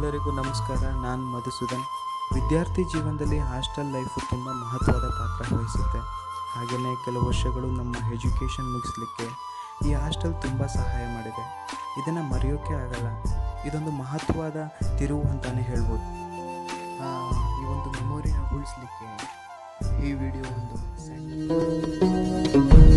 ಎಲ್ಲರಿಗೂ ನಮಸ್ಕಾರ ನಾನು ಮಧುಸೂದನ್ ವಿದ್ಯಾರ್ಥಿ ಜೀವನದಲ್ಲಿ ಹಾಸ್ಟೆಲ್ ಲೈಫು ತುಂಬ ಮಹತ್ವದ ಪಾತ್ರ ವಹಿಸುತ್ತೆ ಹಾಗೆಯೇ ಕೆಲವು ವರ್ಷಗಳು ನಮ್ಮ ಎಜುಕೇಷನ್ ಮುಗಿಸ್ಲಿಕ್ಕೆ ಈ ಹಾಸ್ಟೆಲ್ ತುಂಬ ಸಹಾಯ ಮಾಡಿದೆ ಇದನ್ನು ಮರೆಯೋಕ್ಕೆ ಆಗಲ್ಲ ಇದೊಂದು ಮಹತ್ವದ ತಿರುವು ಅಂತಲೇ ಹೇಳ್ಬೋದು ಆ, ಈ ಒಂದು ಮೆಮೊರಿನ ಉಳಿಸ್ಲಿಕ್ಕೆ ಈ ವಿಡಿಯೋ ಒಂದು ಸಣ್ಣ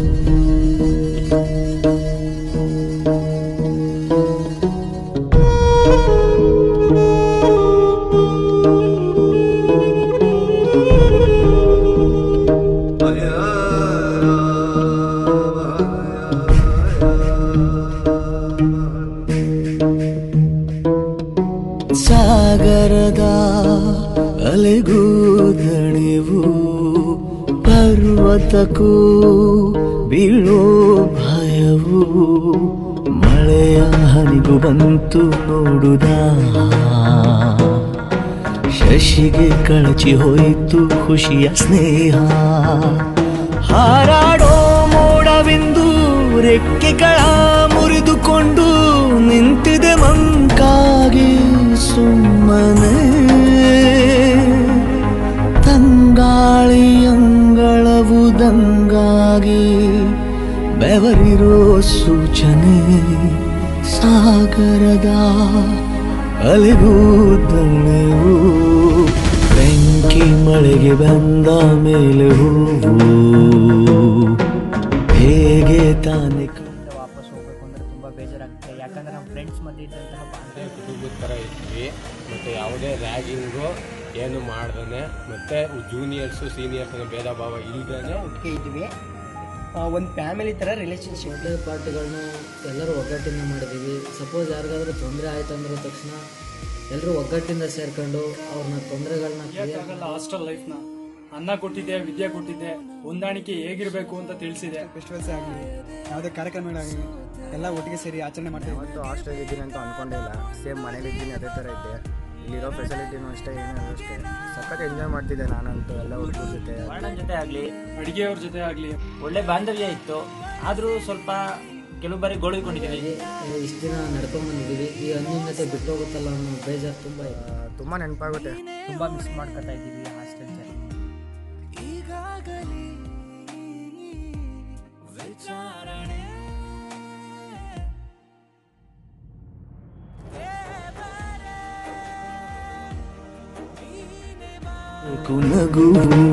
ಸಾಗರದ ಅಲೆಗೂ ದಣಿವು ಪರ್ವತಕ್ಕೂ ಬೀಳೋ ಭಯವು ಮಳೆಯ ಹನಿಗೂ ಬಂತು ನೋಡುದ ಶಶಿಗೆ ಕಳಚಿ ಹೋಯಿತು ಖುಷಿಯ ಸ್ನೇಹ ಹಾರಾಡೋ ಮೋಡವೆಂದು ರೆಕ್ಕೆಗಳ ಮುರಿದುಕೊಂಡು ನಿಂತಿದೆ ಮಂಕಾಗಿ ಸುಮ್ಮನೆ ತಂಗಾಳಿಯಂಗಳವು ದಂಗಾಗಿ ಬೆವರಿರೋ ಸೂಚನೆ ಸಾಗರದ ಅಲೆಗೂ ದಳೆವು ಬೆಂಕಿ ಮಳೆಗೆ ಬಂದ ಮೇಲೆ ಹೂವು ಹೇಗೆ ತಾನೆ ಕ- ಇಂದ ವಾಪಸ್ ಹೋಗ್ಬೇಕು ಅಂದ್ರೆ ತುಂಬ ಬೇಜಾರಾಗ್ತದೆ ಯಾಕಂದ್ರೆ ನಮ್ಮ ಫ್ರೆಂಡ್ಸ್ ಮಧ್ಯೆ ಇದ್ದಂತಹ ಬಾಂಧವ್ಯ ಕುಟುಂಬದ ಥರ ಇದ್ವಿ ಮತ್ತು ಯಾವುದೇ ರ್ಯಾಗಿಂಗು ಏನು ಮಾಡ್ದೇ ಮತ್ತು ಜೂನಿಯರ್ಸು ಸೀನಿಯರ್ಸ್ ಅನ್ನೋ ಭೇದ ಭಾವ ಇಲ್ದೇ ಒಟ್ಟಿಗೆ ಇದ್ವಿ ಒಂದು ಫ್ಯಾಮಿಲಿ ಥರ ರಿಲೇಷನ್ಶಿಪ್ ಬರ್ತ್ಡೇ ಪಾರ್ಟಿಗಳನ್ನ ಎಲ್ಲರೂ ಒಗ್ಗಟ್ಟಿಂದ ಮಾಡಿದ್ದೀವಿ ಸಪೋಸ್ ಯಾರಿಗಾದ್ರೂ ತೊಂದರೆ ಆಯ್ತು ಅಂದ್ರೆ ತಕ್ಷಣ ಎಲ್ಲರೂ ಒಗ್ಗಟ್ಟಿಂದ ಸೇರ್ಕೊಂಡು ಅವ್ರನ್ನ ತೊಂದರೆಗಳನ್ನ ಆಗಲ್ಲ ಹಾಸ್ಟೆಲ್ ಲೈಫ್ನ ಅನ್ನ ಕೊಟ್ಟಿದ್ದೆ ವಿದ್ಯೆ ಕೊಟ್ಟಿದ್ದೆ ಹೊಂದಾಣಿಕೆ ಹೇಗಿರಬೇಕು ಅಂತ ತಿಳಿಸಿದೆ ಫೆಸ್ಟಿವಲ್ಸ್ ಆಗಲಿ ಯಾವುದೇ ಕಾರ್ಯಕ್ರಮಗಳಾಗಲಿ ಎಲ್ಲ ಒಟ್ಟಿಗೆ ಸೇರಿ ಆಚರಣೆ ಮಾಡ್ತೀವಿ ಯಾವತ್ತೂ ಹಾಸ್ಟೆಲ್ ಇದ್ದೀನಿ ಅಂತ ಅನ್ಕೊಂಡೇ ಇಲ್ಲ ಸೇಮ್ ಮನೇಲಿ ಇದ್ದೀನಿ ಅದೇ ಥರ ಇದ್ದೆ ಇಲ್ಲಿರೋ ಫೆಸಿಲಿಟಿನೂ ಅಷ್ಟೇ ಏನೂ ಅಷ್ಟೇ ಸಖತ್ ಎಂಜಾಯ್ ಮಾಡ್ತಿದ್ದೆ ನಾನಂತೂ ಎಲ್ಲ ಹುಡುಗರ ಜೊತೆ ವರ್ಣನ ಜೊತೆ ಆಗಲಿ ಅಡಿಗೆಯವ್ರ ಜೊತೆ ಆಗಲಿ ಒಳ್ಳೆ ಬಾಂಧವ್ಯ ಇತ್ತು ಆದರೂ ಸ್ವಲ್ಪ ಕೆಲವು ಬಾರಿ ಗೋಳಿಕೊಂಡಿದ್ದೀವಿ ಇಷ್ಟು ದಿನ ನಡ್ಕೊಂಡ್ ಬಂದಿದ್ದೀವಿ ಈ ಅನ್ಯೂನ್ಯತೆ ಬಿಟ್ಟು ಹೋಗುತ್ತಲ್ಲ ಅನ್ನೋ ಬೇಜಾರು ತುಂಬ ಇದೆ ತುಂಬ ನೆನಪಾಗುತ್ತೆ ತುಂಬ ಮಿಸ್ ಮಾಡ್ಕೊತಾ ಇದ್ದೀವಿ ಹಾಸ್ಟೆಲ್ ಜರ್ನಿ ಕುನಗು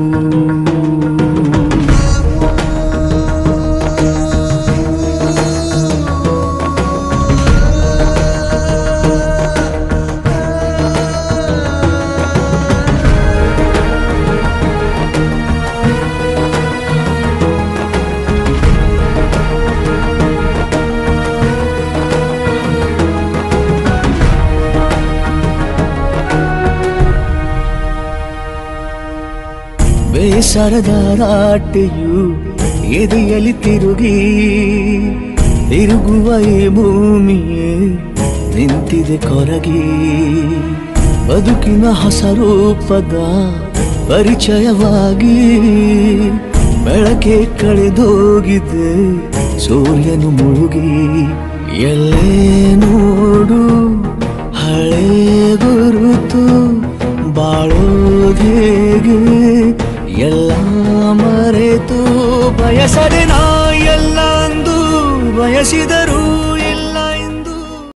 ಬೇಸರದ ರಾಟೆಯು ಎದೆಯಲ್ಲಿ ತಿರುಗಿ ತಿರುಗುವ ಈ ಭೂಮಿಯೇ ನಿಂತಿದೆ ಕೊರಗಿ ಬದುಕಿನ ಹೊಸ ರೂಪದ ಪರಿಚಯವಾಗಿ ಬೆಳಕೆ ಕಳೆದೋಗಿದೆ ಸೂರ್ಯನು ಮುಳುಗಿ ಎಲ್ಲೇ ನೋಡು ಹಳೆ ಗುರುತು ಬಾಳೋದೇಗೆ ಎಲ್ಲ ಮರೆತು ಬಯಸದೆ ನಾ ಎಲ್ಲ ಅಂದು ಬಯಸಿದರು